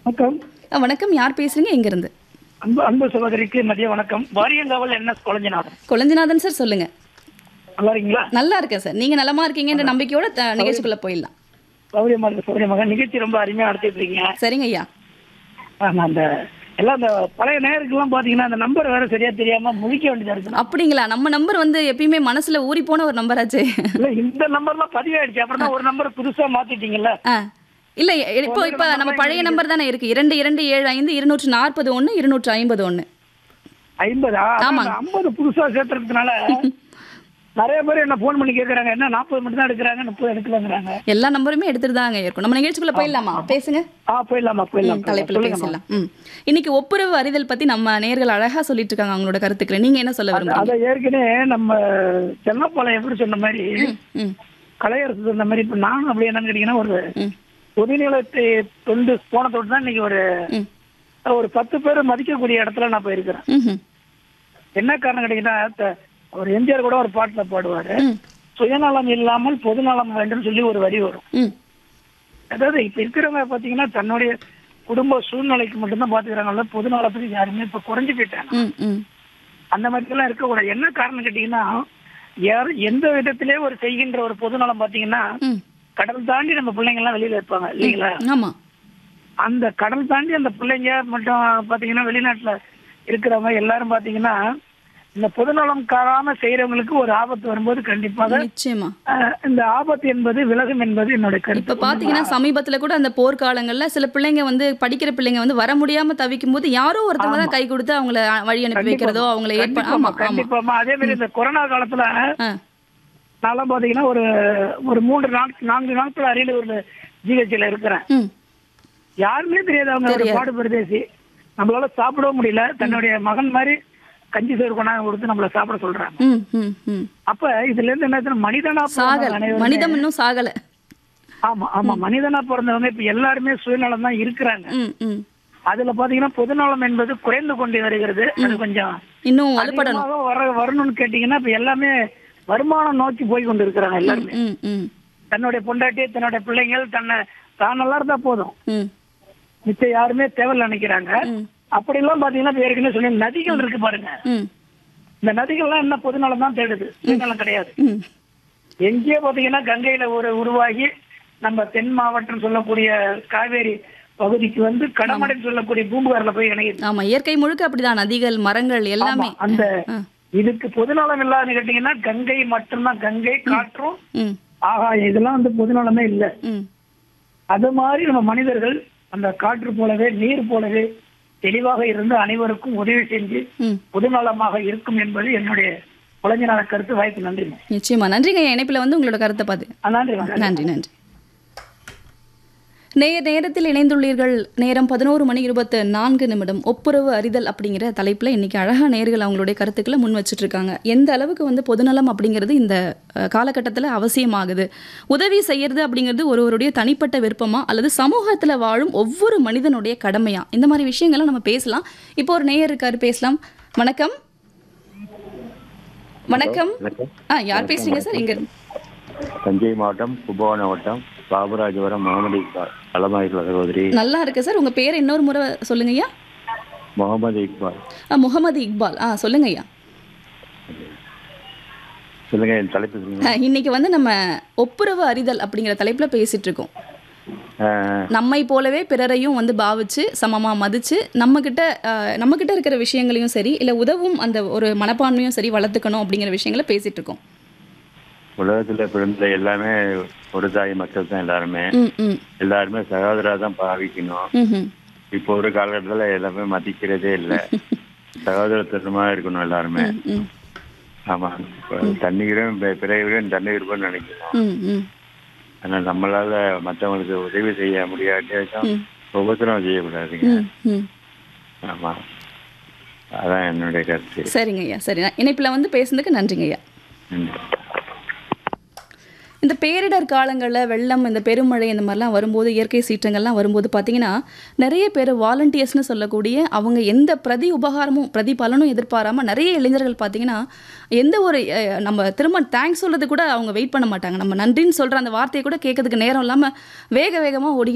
வணக்கம் அஹ், வணக்கம் யார் பேசுறீங்க எங்க இருந்து அன்பு அன்பு சகோதரிக்கு மதிய வணக்கம் Variyankaval N S Kolanjinathan Kolanjinathan sir சொல்லுங்க நல்லா இருக்கீங்களா நல்லா இருக்கேன் சார் நீங்க நலமா இருக்கீங்கன்ற நம்பிக்கையோட த- நிகழ்ச்சிக்குள்ள போயிடலாம் சௌரியமா இருக்கு சௌரியமாக நிகழ்ச்சி ரொம்ப அருமையா நடத்திட்டு இருக்கீங்க சரிங்க ஐயா ஆமா, அந்த எல்லாம் அந்த பழைய நேருக்கெல்லாம் பாத்தீங்கன்னா அந்த நம்பர் வேற சரியா தெரியாம முழிக்க வேண்டியதா இருக்கு அப்படிங்களா நம்ம நம்பர் வந்து எப்பயுமே மனசுல ஊறி போன ஒரு நம்பர் ஆச்சு இல்ல இந்த நம்பர்லாம் பதிவாயிடுச்சு அப்புறம் தான் ஒரு நம்பர் புதுசா மாத்திட்டீங்கல்ல ஆ இல்ல எ- இப்போ இப்போ நம்ம பழைய நம்பர் தானே இருக்கு இரண்டு இரண்டு ஏழு ஐந்து இருநூற்று நாற்பது ஒன்று இருநூற்று ஐம்பது ஒன்று ஐம்பதா ஆமாங்க. ஐம்பது புதுசா சேர்த்துறதுனால நிறைய பேர் என்ன ஃபோன் பண்ணி கேக்குறாங்க என்ன நாற்பது மட்டும் தான் எடுக்கிறாங்க முப்பது எடுக்கலங்கிறாங்க எல்லா நம்பருமே எடுத்துட்டு தாங்க இருக்கும் நம்ம நிகழ்ச்சிக்குள்ள போயிடலாமா பேசுங்க ஆ போயிடலாமா போயிடலாம் ம், தலைப்புல பேசலாம் ம் இன்னைக்கு ஒப்புரவு அறிதல் பத்தி நம்ம நேர்கள் அழகா சொல்லிட்டு இருக்காங்க அவங்களோட கருத்துக்களை நீங்க என்ன சொல்ல விரும்புறீங்க அதை ஏற்கனவே நம்ம சென்னப்பாளையம் எப்படி சொன்ன மாதிரி ம் கலையரசு சொன்ன மாதிரி இப்ப நானும் அப்படி என்னன்னு கேட்டீங்கன்னா ஒரு ம் பொதுநிலத்தை தொண்டு போனதோடு தான் இன்னைக்கு ஒரு ம் ஒரு பத்து பேர் மதிக்கக்கூடிய இடத்துல நான் போயிருக்கிறேன் ம்ஹும். என்ன காரணம் கேட்டீங்கன்னா த- ஒரு எம்ஜிஆர் கூட ஒரு பாட்டுல பாடுவாரு ம் சுயநலம் இல்லாமல் பொதுநலம் வேண்டும் சொல்லி ஒரு வரி வரும் ம் அதாவது இப்ப இருக்கிறவங்க பாத்தீங்கன்னா தன்னுடைய குடும்ப சூழ்நிலைக்கு மட்டும்தான் பாத்துக்கிறாங்கல்ல பொதுநலத்துக்கு யாருமே இப்ப குறைஞ்சு போயிட்டாங்க ம் ம் அந்த மாதிரி எல்லாம் இருக்கக்கூடாது என்ன காரணம் கேட்டீங்கன்னா யார் எந்த விதத்திலே ஒரு செய்கின்ற ஒரு பொதுநலம் பாத்தீங்கன்னா ம் கடல் தாண்டி நம்ம பிள்ளைங்க எல்லாம் வெளியில இருப்பாங்க இல்லைங்களா ஆமா அந்த கடல் தாண்டி அந்த பிள்ளைங்க மட்டும் பாத்தீங்கன்னா வெளிநாட்டுல இருக்கிறவங்க எல்லாரும் பாத்தீங்கன்னா இந்த பொதுநலம் காராம செய்யறவங்களுக்கு ஒரு ஆபத்து வரும்போது கண்டிப்பாக நிச்சயமா அஹ், இந்த ஆபத்து என்பது விலகும் என்பது என்னுடைய இப்ப கருத்து பாத்தீங்கன்னா சமீபத்துல கூட அந்த போர்க்காலங்கள்ல சில பிள்ளைங்க வந்து படிக்கிற பிள்ளைங்க வந்து வர முடியாம தவிக்கும் போது யாரோ ஒருத்தவங்க தான் கை கொடுத்து அவங்கள வழி அனுப்பி வைக்கிறதோ அவங்கள ஏற்ப கண்டிப்பாமா, ஆமா ஆமா கண்டிப்பாமா அதே மாதிரி இந்த கொரோனா காலத்துல ஆ, நான்லாம் பாத்தீங்கன்னா ஒரு ஒரு மூன்று நாட்கள் நான்கு நாட்கள் அரியலூர்ல ஜிஹெச்ல இருக்கிறேன் ம் யாருமே தெரியாது அவங்க ஒரு பாடு பிரதேசி நம்மளால சாப்பிடவும் முடியல தன்னுடைய மகன் மாதிரி கஞ்சி சோறு கொண்டாந்து கொடுத்து நம்மள சாப்பிட சொல்றாங்க ம் ம் ம் அப்ப இதுல இருந்து என்ன ஆச்சுன்னா, மனிதனா சாகல பிறந்தவங்க அனைவருமே- மனிதம் இன்னும் சாகல ஆமா ஆமா மனிதனா பிறந்தவங்க இப்ப எல்லாருமே சுயநலம் தான் இருக்கிறாங்க ம் ம் அதுல பாத்தீங்கன்னா பொதுநலம் என்பது குறைந்து கொண்டு வருகிறது அது கொஞ்சம் இன்னும் வலுப்படணும் அதிகமாக வர வரணும்னு கேட்டீங்கன்னா இப்ப எல்லாமே வருமானம் நோக்கி போய் கொண்டு இருக்கிறாங்க எல்லாருமே ம் ம் தன்னுடைய பொண்டாட்டி தன்னுடைய பிள்ளைங்கள் தன்னை தான் நல்லா இருந்தா போதும் ம் மிச்சம் யாருமே தேவையில்ல நினைக்கிறாங்க ம். அப்படி எல்லாம் பாத்தீங்கன்னா இப்ப ஏற்கனவே சொல்லி நதிகள் இருக்கு பாருங்க ம் இந்த நதிகள்லாம் என்ன பொதுநலம் தான் தேடுது சுயநலம் கிடையாது ம் எங்கேயோ பாத்தீங்கன்னா கங்கையில ஒரு உருவாகி நம்ம தென் மாவட்டம் சொல்லக்கூடிய காவேரி பகுதிக்கு வந்து கடமடைன்னு சொல்லக்கூடிய பூம்புகார்ல போய் இணையுது ஆமா இயற்கை முழுக்க அப்படிதான் நதிகள் மரங்கள் எல்லாமே ஆமா, அந்த ஆ. இதுக்கு பொதுநலம் இல்லாத கேட்டீங்கன்னா கங்கை மட்டும்தான் கங்கை காற்றும் ம் ஆகாயம் இதெல்லாம் வந்து பொதுநலமே இல்ல ம் அது மாதிரி நம்ம மனிதர்கள் அந்த காற்று போலவே நீர் போலவே தெளிவாக இருந்து அனைவருக்கும் உதவி செஞ்சு ம் பொதுநலமாக இருக்கும் என்பது என்னுடைய குழந்தைநாள கருத்து வாய்ப்பு நன்றிங்க நிச்சயமா நன்றிங்க என் இணைப்புல வந்து உங்களோட கருத்தை பார்த்து ஆ, நன்றி நன்றி நன்றி நன்றி நேர் நேரத்தில் இணைந்துள்ளீர்கள் நேரம் பதினோரு மணி இருபத்து நான்கு நிமிடம் ஒப்புரவு அறிதல் அப்படிங்கிற தலைப்பில் இன்னைக்கு அழகா நேர்கள் அவங்களுடைய கருத்துக்களை முன் வச்சுட்டு இருக்காங்க எந்த அளவுக்கு வந்து பொதுநலம் அப்படிங்கிறது இந்த காலகட்டத்தில் அவசியமாகுது உதவி செய்யறது அப்படிங்கிறது ஒருவருடைய தனிப்பட்ட விருப்பமா அல்லது சமூகத்தில் வாழும் ஒவ்வொரு மனிதனுடைய கடமையா இந்த மாதிரி விஷயங்களை நம்ம பேசலாம் இப்போ ஒரு நேயர் இருக்காரு பேசலாம் வணக்கம் வணக்கம் வணக்கம் ஆ யார் பேசுறீங்க சார் இங்க இருந்து தஞ்சை மாவட்டம் கும்பகோணம் வட்டம் பாபராஜபுரம் முகமது இக்பால் நலமாயிருக்கிற சகோதரி நல்லா இருக்கு சார் உங்க பேர் இன்னொரு முறை சொல்லுங்க ஐயா முகமது இக்பால் ஆ, முகமது இக்பால் ஆ சொல்லுங்க ஐயா சொல்லுங்க என் தலைப்பு சொல்லுங்க ஆ, இன்னைக்கு வந்து நம்ம ஒப்புரவு அறிதல் அப்படிங்கிற தலைப்புல பேசிட்டு இருக்கோம் ஆஹ், நம்மை போலவே பிறரையும் வந்து பாவிச்சு சமமா மதிச்சு நம்ம கிட்ட நம்ம கிட்ட இருக்கிற விஷயங்களையும் சரி இல்ல உதவும் அந்த ஒரு மனப்பான்மையும் சரி வளர்த்துக்கணும் அப்படிங்கிற விஷயங்களை பேசிட்டு இருக்கோம் உலகத்துல பிறந்த எல்லாமே ஒரு தாய் மக்கள் தான் எல்லாருமே ம் ம் எல்லாருமே சகோதரா தான் பாவிக்கணும் ம் ம் இப்போ ஒரு காலகட்டத்துல எல்லாமே மதிக்கிறதே இல்லை சகோதரத்தனமா இருக்கணும் எல்லாருமே ம் ஆமா இப்ப தண்ணீரும் பிறகு தண்ணீர் இருப்போம்னு நினைக்கிறோம் ம் ம் ஆனா நம்மளால மத்தவங்களுக்கு உதவி செய்ய முடியாட்டியாச்சும் ம். உபத்திரம் செய்யக்கூடாதுங்க ம் ம் ஆமா அதான் என்னுடைய கருத்து சரிங்க ஐயா சரி நான் இணைப்பில் வந்து பேசுனதுக்கு நன்றிங்க ஐயா நன்றி இந்த பேரிடர் காலங்களில் வெள்ளம் இந்த பெருமழை இந்த மாதிரிலாம் வரும்போது இயற்கை சீற்றங்கள்லாம் வரும்போது பார்த்தீங்கன்னா நிறைய பேர் வாலண்டியர்ஸ்னு சொல்லக்கூடிய அவங்க எந்த பிரதி உபகாரமும் பிரதி பலனும் எதிர்பாராம நிறைய இளைஞர்கள் பார்த்தீங்கன்னா எந்த ஒரு அஹ், நம்ம திரும்ப தேங்க்ஸ் சொல்றது கூட அவங்க வெயிட் பண்ண மாட்டாங்க நம்ம நன்றின்னு சொல்கிற அந்த வார்த்தையை கூட கேட்கறதுக்கு நேரம் இல்லாமல் வேக வேகமாக ஓடி